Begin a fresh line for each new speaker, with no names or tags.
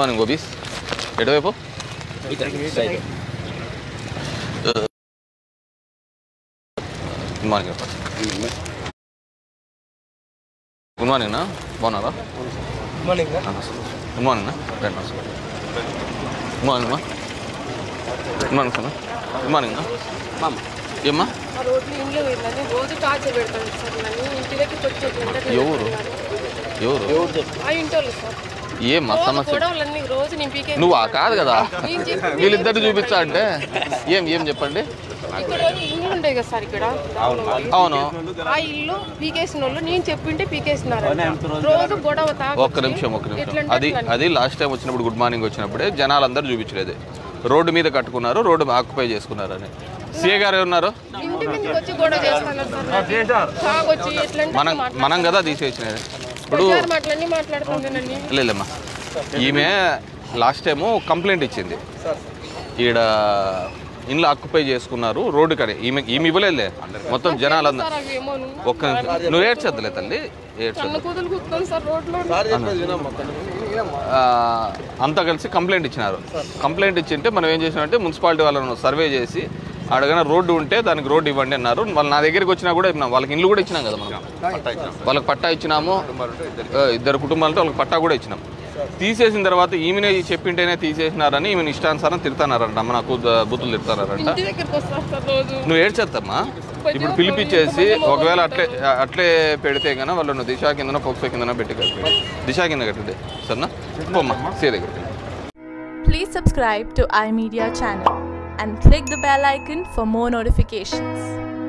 Good morning గోబీస్ ఎటువైపు good morning good morning నా బాగున్నారా
మార్నింగ్
గుడ్ మార్నింగ్ నా రండి నా గుడ్ మార్నింగ్ మా good morning sir good morning నా ఏమ్మా
ఆ రోడ్లు ఇంట్లో వెళ్ళని రోజు టార్చర్ పెడతాను సార్ నన్ను ఇంటి దగ్గరికి వచ్చేది
ఎవరు? ఎవరు
ఆ ఇంటి వాళ్ళు సార్
ఏం మా
రోజు
సమస్య
గొడవలన్నీ రోజు నేను పీకే
నువ్వు ఆ కాదు కదా
నేను చెప్పి-
వీళ్ళిద్దరు చూపించా అంటే ఏం ఏం చెప్పండి
ఇక్కడ ఇల్లు ఉంటాయి కదా సార్ ఇక్కడ
అవును
ఆ ఇల్లు పీకేసిన వాళ్ళు నేను చెప్పింటే పీకేసినారు రోజు గొడవ తాగొచ్చి
ఒక్క నిమిషం ఒక్క నిమిషం
ఎట్లంటే
అది
అట్లా.
అది లాస్ట్ టైం వచ్చినప్పుడు గుడ్ మార్నింగ్ వచ్చినప్పుడే జనాలందరూ చూపించలేదు రోడ్డు మీద కట్టుకున్నారు రోడ్డు ఆక్యుపై చేసుకున్నారు అని సీఏ గారు ఉన్నారు
ఇంటి మీదకి వచ్చి గొడవ చేస్తున్నారు సార్ తాగొచ్చి ఎట్లంటే
మనం
అట్లా
మనం కదా తీసేసినది ఇప్పుడు
బజార్ మాటలన్నీ మాట్లాడుతుంది నన్ను
లేదమ్మా ఈమె లాస్ట్ టైము కంప్లైంట్ ఇచ్చింది ఈడ ఇంట్లో ఆక్యుపై చేసుకున్నారు రోడ్డు కడే ఈమె ఈమె ఇవ్వలేదులే మొత్తం జనాలందరూ
సార్ అవేమో
ఒక్క నిమిషం నువ్వు ఏడ్చొద్దులే తల్లి ఏడ్చొద్దు
కన్న కూతురు కూర్చొని సార్ రోడ్లో
ఆ, అంతా కలిసి కంప్లైంట్ ఇచ్చినారు కంప్లైంట్ ఇచ్చింటే మనం ఏం చేసినామంటే మున్సిపాలిటీ వాళ్ళను సర్వే చేసి అడగన రోడ్డు ఉంటే దానికి రోడ్డు ఇవ్వండి అన్నారు వాళ్ళు నా దగ్గరికి వచ్చినా కూడా ఇచ్చినాం వాళ్ళకి ఇల్లు కూడా ఇచ్చినాం కదా మనం వాళ్ళకి పట్టా ఇచ్చినాము ఆ, ఇద్దరు కుటుంబాలతో వాళ్ళకి పట్టా కూడా ఇచ్చినాం తీసేసిన తర్వాత ఈమెనే చెప్పింటేనే తీసేసినారని ఈమెను ఇష్టానుసారం తిడతానారంట అమ్మ నాకు ద- బూతులు తిడతానారంట
ఇంటి దగ్గరికి వస్తారు సార్ రోజు
నువ్వు ఏడ్చేద్దమ్మా ఇప్పుడు పిలిపించేసి ఒకవేళ అట్లే అట్లే పెడితే కన్నా వాళ్ళను దిశ కిందన పోక్సో కిందన పెట్టి కట్టి దిశ కింద కట్టింది సరేనా పోమ్మా సీ దగ్గరికి
Please subscribe to iMedia channel and click the bell icon for more notifications.